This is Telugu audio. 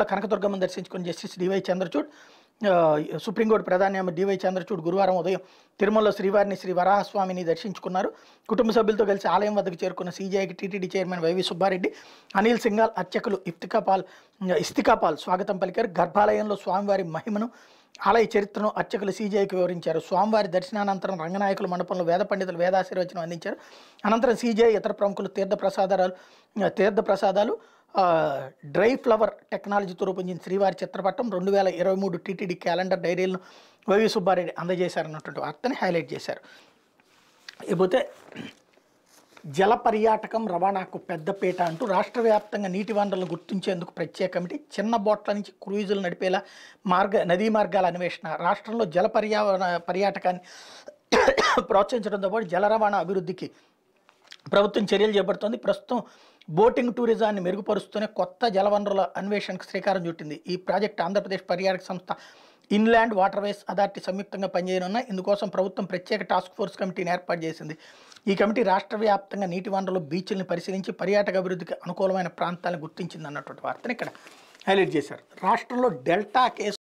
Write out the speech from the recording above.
తిరుమల కనకదుర్గమ్మను దర్శించుకుని జస్టిస్ డివై చంద్రచూడ్ ఆ, సుప్రీంకోర్టు ప్రధాన న్యాయమూర్తి డివై చంద్రచూడ్ గురువారం ఉదయం తిరుమలలో శ్రీవారిని శ్రీ వరాహస్వామిని దర్శించుకున్నారు కుటుంబ సభ్యులతో కలిసి ఆలయం వద్దకు చేరుకున్న సీజీఐకి TTD chairman Y V Subba Reddy Anil Singhal అర్చకులు ఇఫ్తికాపాల్ ఇస్తికాపాల్ స్వాగతం పలికారు గర్భాలయంలో స్వామివారి మహిమను ఆలయ చరిత్రను అర్చకులు సీజీఐకి వివరించారు స్వామివారి దర్శనానంతరం రంగనాయకుల మండపంలో వేద పండితులు వేదాశీర్వచనం అందించారు అనంతరం సీజీఐ ఇతర ప్రముఖులు తీర్థ ప్రసాదాలు తీర్థ ప్రసాదాలు ఆ, డ్రై ఫ్లవర్ టెక్నాలజీతో రూపొందించిన శ్రీవారి చిత్రపటం రెండు వేల ఇరవై మూడు టీటీడీ క్యాలెండర్ డైరీలను వైవి సుబ్బారెడ్డి అందజేశారన్నటువంటి వార్తని హైలైట్ చేశారు ఇకపోతే జల పర్యాటకం రవాణాకు పెద్దపీట అంటూ రాష్ట్ర వ్యాప్తంగా నీటి వనరులను గుర్తించేందుకు ప్రత్యేక కమిటీ చిన్న బోట్ల నుంచి క్రూయిజులు నడిపేలా మార్గ నదీ మార్గాల అన్వేషణ రాష్ట్రంలో జల పర్యావరణ పర్యాటకాన్ని ప్రోత్సహించడంతో పాటు జల రవాణా అభివృద్ధికి ప్రభుత్వం చర్యలు చేపడుతోంది ప్రస్తుతం బోటింగ్ టూరిజాన్ని మెరుగుపరుస్తూనే కొత్త జలవనరుల అన్వేషణకు శ్రీకారం చుట్టింది ఈ ప్రాజెక్ట్ ఆంధ్రప్రదేశ్ పర్యాటక సంస్థ ఇన్లాండ్ వాటర్వేస్ అథారిటీ సంయుక్తంగా పనిచేయనున్న ఇందుకోసం ప్రభుత్వం ప్రత్యేక టాస్క్ ఫోర్స్ కమిటీని ఏర్పాటు చేసింది ఈ కమిటీ రాష్ట్ర వ్యాప్తంగా నీటి వనరులు బీచ్ల్ని పరిశీలించి పర్యాటక అభివృద్ధికి అనుకూలమైన ప్రాంతాలను గుర్తించింది అన్నటువంటి వార్తను ఇక్కడ హైలైట్ చేశారు రాష్ట్రంలో డెల్టా కేసు